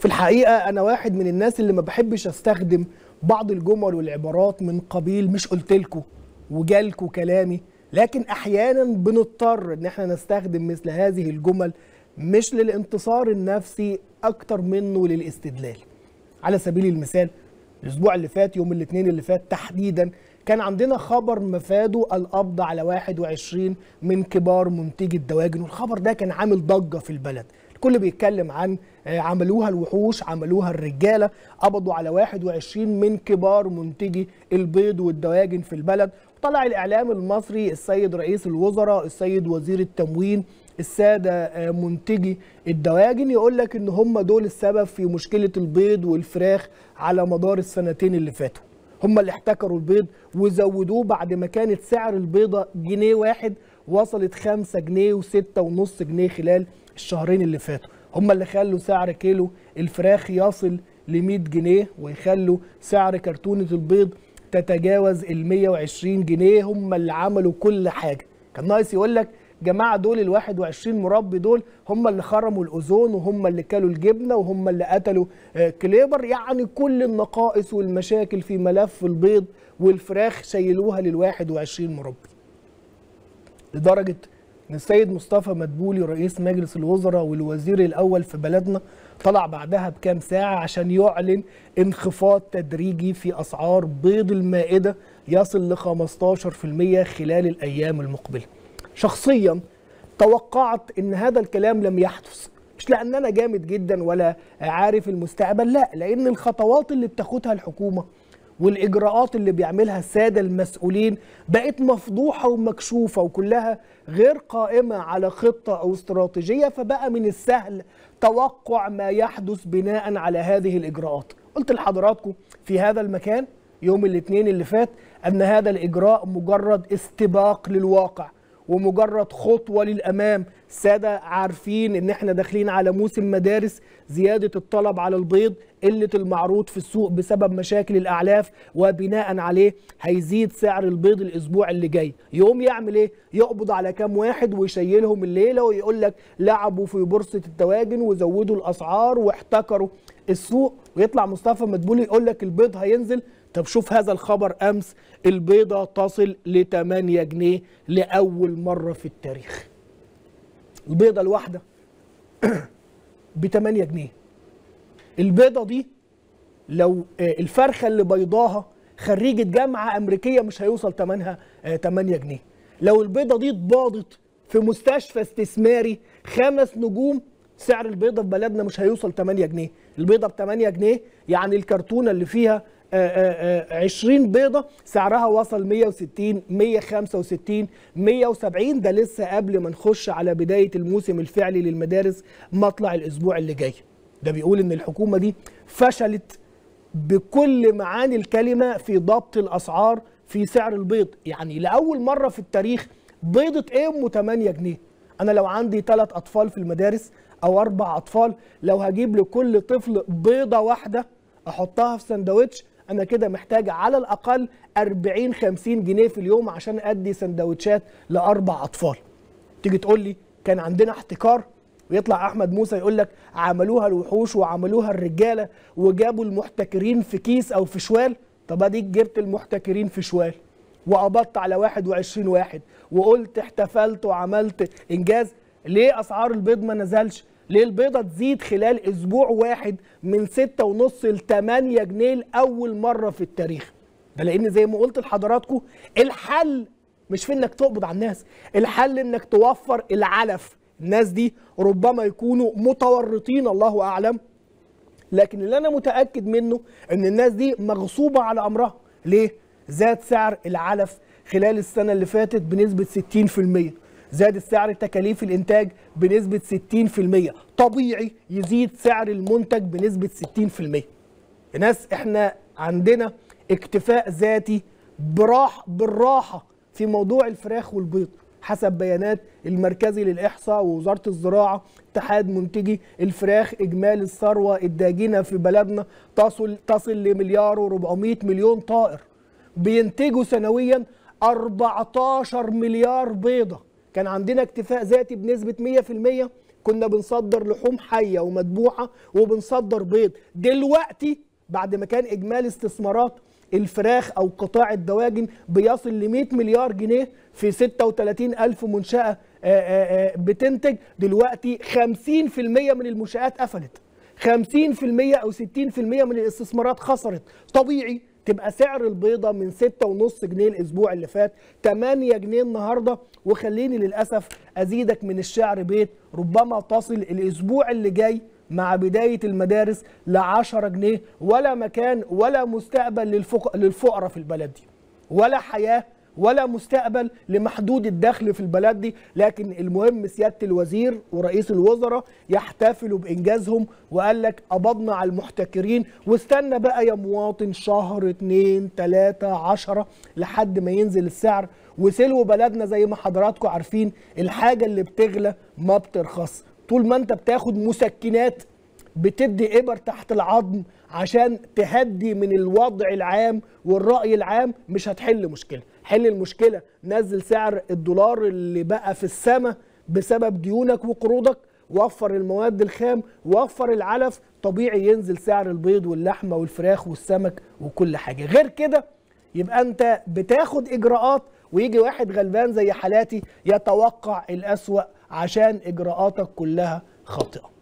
في الحقيقه انا واحد من الناس اللي ما بحبش استخدم بعض الجمل والعبارات من قبيل مش قلت لكم وجالكوا كلامي لكن احيانا بنضطر ان احنا نستخدم مثل هذه الجمل مش للانتصار النفسي اكتر منه للاستدلال على سبيل المثال الاسبوع اللي فات يوم الاثنين اللي فات تحديدا كان عندنا خبر مفاده القبض على 21 من كبار منتجي الدواجن والخبر ده كان عامل ضجه في البلد الكل بيتكلم عن عملوها الوحوش عملوها الرجاله قبضوا على 21 من كبار منتجي البيض والدواجن في البلد طلع الاعلام المصري السيد رئيس الوزراء السيد وزير التموين الساده منتجي الدواجن يقول لك ان هم دول السبب في مشكله البيض والفراخ على مدار السنتين اللي فاتوا هم اللي احتكروا البيض وزودوه بعد ما كانت سعر البيضة جنيه واحد وصلت خمسة جنيه وستة ونص جنيه خلال الشهرين اللي فاتوا هم اللي خلوا سعر كيلو الفراخ يصل ل 100 جنيه ويخلوا سعر كرتونة البيض تتجاوز ال 120 جنيه هم اللي عملوا كل حاجة كان ناقص يقول لك جماعة دول ال 21 مربي دول هم اللي خرموا الأوزون وهم اللي كلوا الجبنة وهم اللي قتلوا كليبر يعني كل النقائص والمشاكل في ملف البيض والفراخ شيلوها لل 21 مربي لدرجة ان السيد مصطفى مدبولي رئيس مجلس الوزراء والوزير الاول في بلدنا طلع بعدها بكام ساعه عشان يعلن انخفاض تدريجي في اسعار بيض المائده يصل ل 15% خلال الايام المقبله. شخصيا توقعت ان هذا الكلام لم يحدث مش لان انا جامد جدا ولا عارف المستقبل لا لان الخطوات اللي بتاخدها الحكومه والاجراءات اللي بيعملها الساده المسؤولين بقت مفضوحه ومكشوفه وكلها غير قائمه على خطه او استراتيجيه فبقى من السهل توقع ما يحدث بناء على هذه الاجراءات قلت لحضراتكم في هذا المكان يوم الاثنين اللي فات ان هذا الاجراء مجرد استباق للواقع ومجرد خطوه للامام الساده عارفين ان احنا داخلين على موسم مدارس زياده الطلب على البيض قله المعروض في السوق بسبب مشاكل الاعلاف وبناء عليه هيزيد سعر البيض الاسبوع اللي جاي يقوم يعمل ايه يقبض على كام واحد ويشيلهم الليله ويقول لك لعبوا في بورصه الدواجن وزودوا الاسعار واحتكروا السوق ويطلع مصطفى مدبولي يقول لك البيض هينزل طب شوف هذا الخبر امس البيضه تصل ل 8 جنيه لاول مره في التاريخ البيضه الواحده ب 8 جنيه البيضه دي لو الفرخه اللي بيضاها خريجه جامعه امريكيه مش هيوصل ثمنها 8 جنيه لو البيضه دي اتباضت في مستشفى استثماري خمس نجوم سعر البيضه في بلدنا مش هيوصل 8 جنيه البيضه ب 8 جنيه يعني الكرتونه اللي فيها 20 بيضة سعرها وصل 160 165 170 ده لسه قبل ما نخش على بداية الموسم الفعلي للمدارس مطلع الأسبوع اللي جاي ده بيقول إن الحكومة دي فشلت بكل معاني الكلمة في ضبط الأسعار في سعر البيض يعني لأول مرة في التاريخ بيضة إيه أم 8 جنيه أنا لو عندي ثلاث أطفال في المدارس أو أربع أطفال لو هجيب لكل طفل بيضة واحدة أحطها في سندوتش انا كده محتاج على الاقل 40 50 جنيه في اليوم عشان ادي سندوتشات لاربع اطفال تيجي تقول لي كان عندنا احتكار ويطلع احمد موسى يقول لك عملوها الوحوش وعملوها الرجاله وجابوا المحتكرين في كيس او في شوال طب اديك جبت المحتكرين في شوال وقبضت على 21 واحد وقلت احتفلت وعملت انجاز ليه اسعار البيض ما نزلش ليه البيضة تزيد خلال أسبوع واحد من ستة ونص ل 8 جنيه لأول مرة في التاريخ ده لأن زي ما قلت لحضراتكم الحل مش في إنك تقبض على الناس الحل إنك توفر العلف الناس دي ربما يكونوا متورطين الله أعلم لكن اللي أنا متأكد منه إن الناس دي مغصوبة على أمرها ليه؟ زاد سعر العلف خلال السنة اللي فاتت بنسبة 60% زاد سعر تكاليف الانتاج بنسبه 60% طبيعي يزيد سعر المنتج بنسبه 60% يا ناس احنا عندنا اكتفاء ذاتي براح بالراحه في موضوع الفراخ والبيض حسب بيانات المركزي للاحصاء ووزاره الزراعه اتحاد منتجي الفراخ اجمالي الثروه الداجنه في بلدنا تصل تصل لمليار و400 مليون طائر بينتجوا سنويا 14 مليار بيضه كان عندنا اكتفاء ذاتي بنسبة 100% كنا بنصدر لحوم حيه ومذبوحه وبنصدر بيض دلوقتي بعد ما كان اجمالي استثمارات الفراخ او قطاع الدواجن بيصل ل 100 مليار جنيه في 36 الف منشاه بتنتج دلوقتي 50% من المنشات قفلت 50% او 60% من الاستثمارات خسرت طبيعي تبقى سعر البيضة من 6.5 جنيه الأسبوع اللي فات 8 جنيه النهاردة وخليني للأسف أزيدك من الشعر بيت ربما تصل الأسبوع اللي جاي مع بداية المدارس ل 10 جنيه ولا مكان ولا مستقبل للفق... للفقراء في البلد دي ولا حياة ولا مستقبل لمحدود الدخل في البلد دي لكن المهم سيادة الوزير ورئيس الوزراء يحتفلوا بإنجازهم وقال لك قبضنا على المحتكرين واستنى بقى يا مواطن شهر اتنين تلاتة عشرة لحد ما ينزل السعر وسلوا بلدنا زي ما حضراتكم عارفين الحاجة اللي بتغلى ما بترخص طول ما انت بتاخد مسكنات بتدي ابر تحت العظم عشان تهدي من الوضع العام والرأي العام مش هتحل مشكلة حل المشكلة نزل سعر الدولار اللي بقى في السماء بسبب ديونك وقروضك وفر المواد الخام وفر العلف طبيعي ينزل سعر البيض واللحمة والفراخ والسمك وكل حاجة غير كده يبقى انت بتاخد اجراءات ويجي واحد غلبان زي حالاتي يتوقع الأسوأ عشان اجراءاتك كلها خاطئه